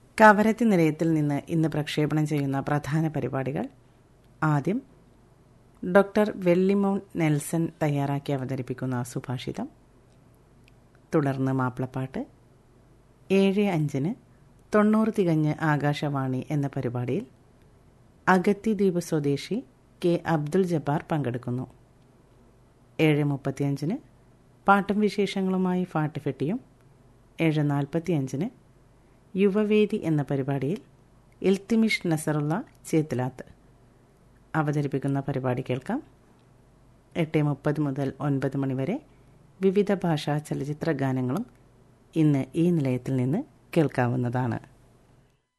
കവരത്തി നിലയത്തിൽ നിന്ന് ഇന്ന് പ്രക്ഷേപണം ചെയ്യുന്ന പ്രധാന പരിപാടികൾ ആദ്യം ഡോക്ടർ വെള്ളിമോൻ നെൽസൺ തയ്യാറാക്കി അവതരിപ്പിക്കുന്ന സുഭാഷിതം തുടർന്ന് മാപ്പിളപ്പാട്ട് ഏഴ് അഞ്ചിന് തൊണ്ണൂറ് തികഞ്ഞ് ആകാശവാണി എന്ന പരിപാടിയിൽ അഗത്തി ദ്വീപ് സ്വദേശി കെ അബ്ദുൽ ജബ്ബാർ പങ്കെടുക്കുന്നു ഏഴ് മുപ്പത്തിയഞ്ചിന് പാട്ടും വിശേഷങ്ങളുമായി ഫാട്ടുഫെട്ടിയും ഏഴ് നാൽപ്പത്തിയഞ്ചിന് യുവവേദി എന്ന പരിപാടിയിൽ ഇൽത്തിമിഷ് നസറുള്ള ചേത്തിലാത്ത് അവതരിപ്പിക്കുന്ന പരിപാടി കേൾക്കാം എട്ട് മുപ്പത് മുതൽ ഒൻപത് മണിവരെ വിവിധ ഭാഷാ ചലച്ചിത്ര ഗാനങ്ങളും ഇന്ന് ഈ നിലയത്തിൽ നിന്ന് കേൾക്കാവുന്നതാണ്